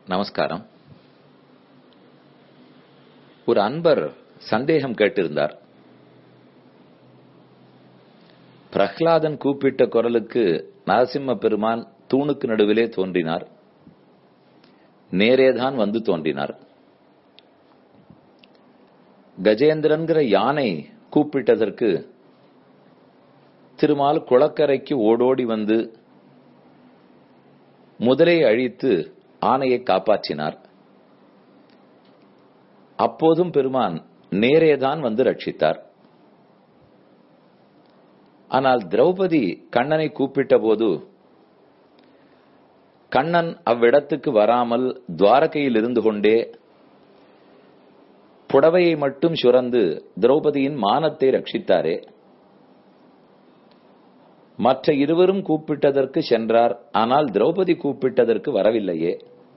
நமஸ்காரம் ஒரு அன்பர் சந்தேகம் கேட்டிருந்தார் பிரஹ்லாதன் கூப்பிட்ட குரலுக்கு நரசிம்ம பெருமான் தூணுக்கு நடுவிலே தோன்றினார் நேரேதான் வந்து தோன்றினார் கஜேந்திரன்கிற யானை கூப்பிட்டதற்கு திருமால் குளக்கரைக்கு ஓடோடி வந்து முதலை அழித்து ஆணையை காப்பாற்றினார் அப்போதும் பெருமான் நேரேதான் வந்து ரட்சித்தார் ஆனால் திரௌபதி கண்ணனை கூப்பிட்ட போது கண்ணன் அவ்விடத்துக்கு வராமல் துவாரகையில் இருந்து கொண்டே புடவையை மட்டும் சுரந்து திரௌபதியின் மானத்தை ரட்சித்தாரே மற்ற இருவரும் கூப்பிட்டதற்கு சென்றார் ஆனால் திரௌபதி கூப்பிட்டதற்கு வரவில்லையே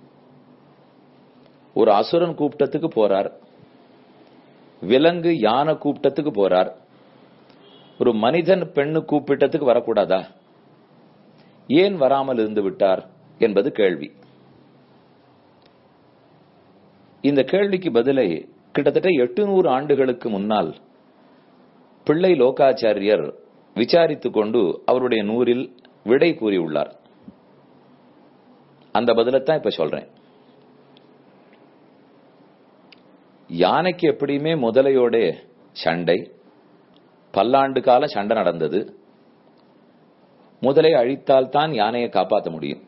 ஒரு அசுரன் கூப்பிட்டத்துக்கு போறார் விலங்கு யானை கூப்பிட்டத்துக்கு போறார் ஒரு மனிதன் பெண்ணு கூப்பிட்டத்துக்கு வரக்கூடாதா ஏன் வராமல் இருந்து விட்டார் என்பது கேள்வி இந்த கேள்விக்கு பதிலை கிட்டத்தட்ட எட்டுநூறு ஆண்டுகளுக்கு முன்னால் பிள்ளை லோகாச்சாரியர் விசாரித்துக் கொண்டு அவருடைய நூறில் விடை கூறியுள்ளார் அந்த பதிலைத்தான் இப்ப சொல்றேன் யானைக்கு எப்படியுமே முதலையோட சண்டை பல்லாண்டு கால சண்டை நடந்தது முதலை அழித்தால் தான் யானையை காப்பாற்ற முடியும்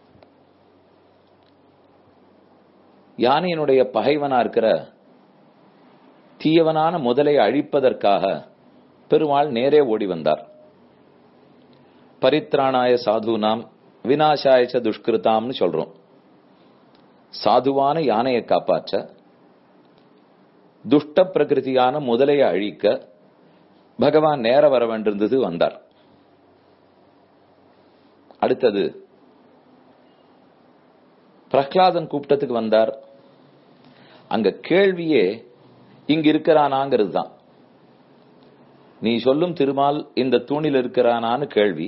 யானையினுடைய பகைவனா இருக்கிற தீயவனான முதலை அழிப்பதற்காக பெருமாள் நேரே ஓடி வந்தார் பரித்ராணாய சாதுனாம் வினாசாயச்ச துஷ்கிருதாம்னு சொல்றோம் சாதுவான யானையை காப்பாற்ற துஷ்ட பிரகிருதியான முதலையை அழிக்க பகவான் நேர வர வேண்டியிருந்தது வந்தார் அடுத்தது பிரஹ்லாதன் கூப்பிட்டத்துக்கு வந்தார் அங்க கேள்வியே இங்க இருக்கிறானாங்கிறது தான் நீ சொல்லும் திருமால் இந்த தூணில் இருக்கிறானான்னு கேள்வி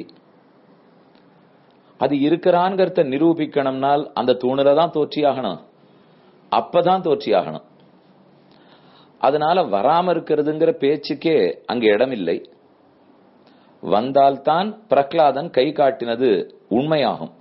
அது இருக்கிறான்கிறத நிரூபிக்கணும்னால் அந்த தூணில தான் தோற்றியாகணும் அப்பதான் தோற்றியாகணும் அதனால வராம இருக்கிறதுங்கிற பேச்சுக்கே அங்க இடமில்லை வந்தால்தான் பிரகலாதன் கை காட்டினது உண்மையாகும்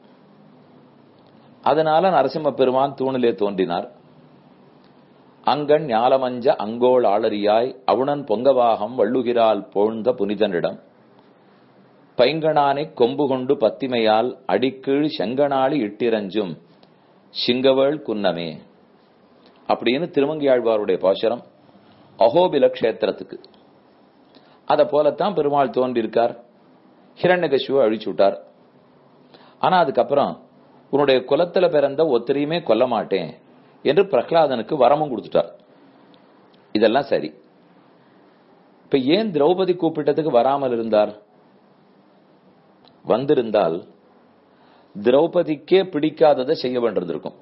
அதனால நரசிம்ம பெருமான் தூணிலே தோன்றினார் அங்கண் ஞாலமஞ்ச அங்கோள் ஆளறியாய் அவுணன் பொங்கவாகம் வள்ளுகிறால் போழ்ந்த புனிதனிடம் பைங்கணானை கொம்பு கொண்டு பத்திமையால் அடிக்கீழ் செங்கனாளி இட்டிரஞ்சும் சிங்கவேள் குன்னமே அப்படின்னு திருமங்கியாழ்வாருடைய பாசுரம் அகோபில கஷேத்திரத்துக்கு அத போலத்தான் பெருமாள் தோன்றிருக்கார் ஹிரண்யகசுவை அழிச்சு விட்டார் ஆனா அதுக்கப்புறம் உன்னுடைய குலத்துல பிறந்த ஒத்தரையுமே கொல்ல மாட்டேன் என்று பிரகலாதனுக்கு வரமும் கொடுத்துட்டார் இதெல்லாம் சரி இப்ப ஏன் திரௌபதி கூப்பிட்டதுக்கு வராமல் இருந்தார் வந்திருந்தால் திரௌபதிக்கே பிடிக்காததை செய்ய வேண்டியிருக்கும்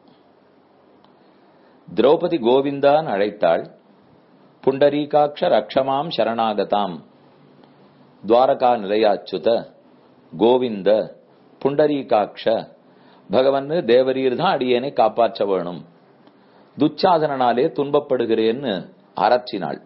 திரௌபதி கோவிந்தான் அழைத்தாள் புண்டரீகாட்ச ரக்ஷமாம் சரணாகதாம் துவாரகா நிலையாச்சுத கோவிந்த புண்டரீகாட்ச பகவன் தேவரீர் தான் அடியேனை காப்பாற்ற வேணும் துச்சாதனாலே துன்பப்படுகிறேன்னு அரற்றினாள்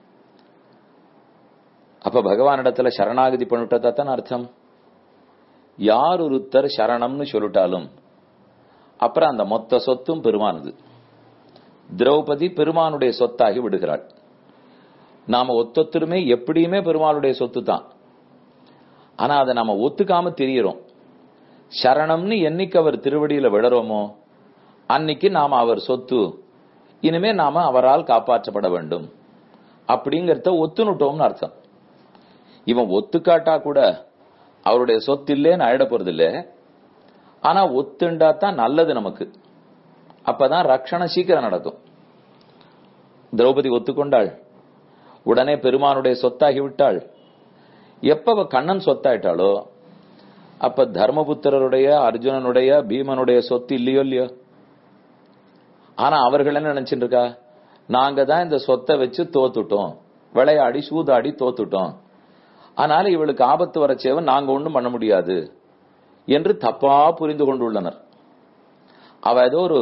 அப்ப பகவானிடத்துல சரணாகதி பண்ணிட்டதான் அர்த்தம் யார் ஒருத்தர் சரணம்னு சொல்லிட்டாலும் அப்புறம் அந்த மொத்த சொத்தும் பெருமானது திரௌபதி பெருமானுடைய சொத்தாகி விடுகிறாள் நாம ஒத்தொத்தருமே எப்படியுமே பெருமாளுடைய சொத்து தான் ஆனா அதை நாம ஒத்துக்காம தெரியறோம் சரணம்னு என்னைக்கு அவர் திருவடியில விழறோமோ அன்னைக்கு நாம அவர் சொத்து இனிமே நாம அவரால் காப்பாற்றப்பட வேண்டும் அப்படிங்கறத ஒத்துனுட்டோம்னு அர்த்தம் இவன் ஒத்துக்காட்டா கூட அவருடைய சொத்து இல்லேன்னு ஆயிட போறது இல்ல ஆனா ஒத்துண்டா தான் நல்லது நமக்கு அப்பதான் ரக்ஷணம் சீக்கிரம் நடக்கும் திரௌபதி ஒத்துக்கொண்டாள் உடனே பெருமானுடைய சொத்தாகி விட்டாள் எப்ப கண்ணன் சொத்தாயிட்டாளோ அப்ப தர்மபுத்திரருடைய அர்ஜுனனுடைய பீமனுடைய சொத்து இல்லையோ இல்லையோ ஆனா அவர்கள் என்ன நினைச்சிட்டு இருக்கா நாங்க தான் இந்த சொத்தை வச்சு தோத்துட்டோம் விளையாடி சூதாடி தோத்துட்டோம் அதனால இவளுக்கு ஆபத்து வரச்சேவன் நாங்க ஒண்ணும் பண்ண முடியாது என்று தப்பா புரிந்து கொண்டுள்ளனர் அவ ஏதோ ஒரு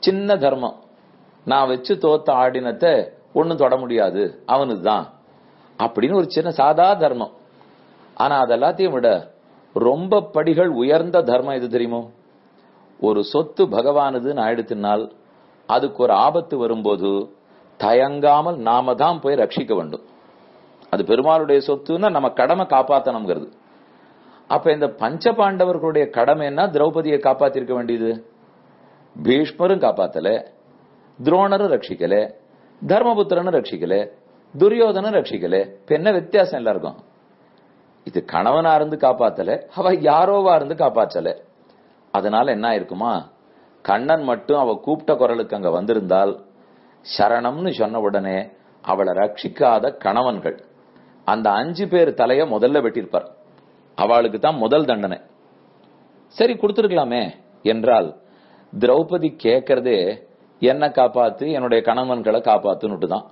சின்ன தர்மம் நான் வச்சு தோத்த ஆடினத்தை ஒண்ணும் தொட முடியாது அவனுக்கு தான் அப்படின்னு ஒரு சின்ன சாதா தர்மம் ஆனா அதெல்லாத்தையும் விட ரொம்ப படிகள் உயர்ந்த தர்மம் எது தெரியுமோ ஒரு சொத்து பகவானதுன்னு ஆயிடுத்தினால் அதுக்கு ஒரு ஆபத்து வரும்போது தயங்காமல் நாம தான் போய் ரட்சிக்க வேண்டும் அது பெருமாளுடைய சொத்துன்னா நம்ம கடமை காப்பாத்தணுங்கிறது அப்ப இந்த பஞ்ச பாண்டவர்களுடைய கடமைன்னா திரௌபதியை காப்பாத்திருக்க வேண்டியது பீஷ்மரும் காப்பாத்தல துரோணரும் ரட்சிக்கல தர்மபுத்திரனும் ரட்சிக்கல துரியோதனும் ரட்சிக்கல இப்ப என்ன வித்தியாசம் எல்லாருக்கும் இது கணவனா இருந்து காப்பாத்தல அவ யாரோவா இருந்து காப்பாற்றல அதனால என்ன இருக்குமா கண்ணன் மட்டும் அவ கூப்பிட்ட குரலுக்கு அங்க வந்திருந்தால் சரணம்னு சொன்ன உடனே அவளை ரட்சிக்காத கணவன்கள் அந்த அஞ்சு பேர் தலைய முதல்ல வெட்டியிருப்பார் அவளுக்கு தான் முதல் தண்டனை சரி கொடுத்துருக்கலாமே என்றால் திரௌபதி கேட்கறதே என்ன காப்பாத்து என்னுடைய கணவன்களை காப்பாத்துன்னுட்டு தான்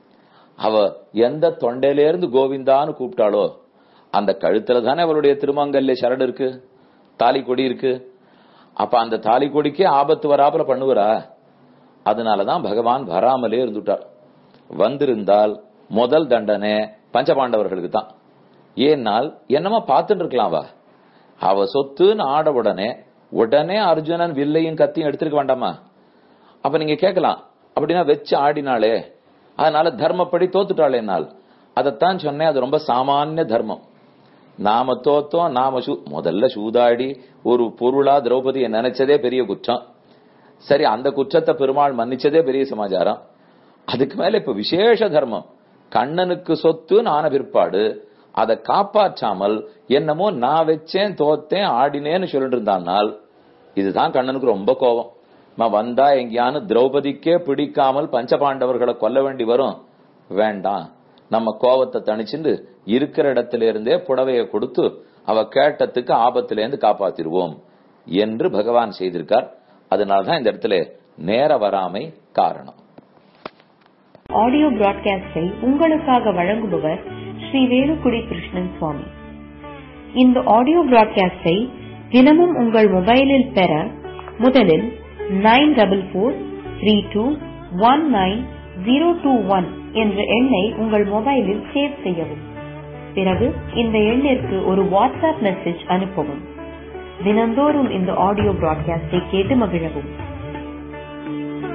அவ எந்த தொண்டையில இருந்து கோவிந்தான்னு கூப்பிட்டாளோ அந்த கழுத்துல தானே அவளுடைய திருமங்கல்ல சரடு இருக்கு தாலி கொடி இருக்கு அப்ப அந்த தாலி கொடிக்கே ஆபத்து வராப்புல பண்ணுவரா அதனாலதான் பகவான் வராமலே இருந்துட்டார் வந்திருந்தால் முதல் தண்டனை பஞ்சபாண்டவர்களுக்கு தான் ஏனால் என்னமா பார்த்துட்டு இருக்கலாம் அவ அவ சொத்துன்னு ஆட உடனே உடனே அர்ஜுனன் வில்லையும் கத்தியும் எடுத்திருக்க வேண்டாமா அப்ப நீங்க கேட்கலாம் அப்படின்னா வச்சு ஆடினாளே அதனால தர்மப்படி தோத்துட்டாளே நாள் அதைத்தான் சொன்னேன் அது ரொம்ப சாமானிய தர்மம் நாம தோத்தோம் நாம சூ முதல்ல சூதாடி ஒரு பொருளா திரௌபதியை நினைச்சதே பெரிய குற்றம் சரி அந்த குற்றத்தை பெருமாள் மன்னிச்சதே பெரிய சமாச்சாரம் அதுக்கு மேல இப்ப விசேஷ தர்மம் கண்ணனுக்கு சொத்து ஆன பிற்பாடு அதை காப்பாற்றாமல் என்னமோ நான் வச்சேன் தோத்தேன் ஆடினேன்னு சொல்லிட்டு இருந்தானால் இதுதான் கண்ணனுக்கு ரொம்ப கோபம் நான் வந்தா எங்கேயானு திரௌபதிக்கே பிடிக்காமல் பஞ்சபாண்டவர்களை கொல்ல வேண்டி வரும் வேண்டாம் நம்ம கோபத்தை தணிச்சுண்டு இருக்கிற இடத்துல இருந்தே புடவைய கொடுத்து அவ கேட்டத்துக்கு ஆபத்துல இருந்து காப்பாத்திருவோம் என்று பகவான் செய்திருக்கார் அதனாலதான் இந்த இடத்துல நேர வராமை காரணம் ஆடியோ பிராட்காஸ்டை உங்களுக்காக வழங்குபவர் ஸ்ரீ வேலுக்குடி கிருஷ்ணன் சுவாமி இந்த ஆடியோ பிராட்காஸ்டை தினமும் உங்கள் மொபைலில் பெற முதலில் nine double four three two one nine zero two one என்ற எண்ணை உங்கள் மொபைலில் சேவ் செய்யவும் பிறகு இந்த எண்ணிற்கு ஒரு வாட்ஸ்அப் மெசேஜ் அனுப்பவும் தினந்தோறும் இந்த ஆடியோ பிராட்காஸ்டை கேட்டு மகிழவும்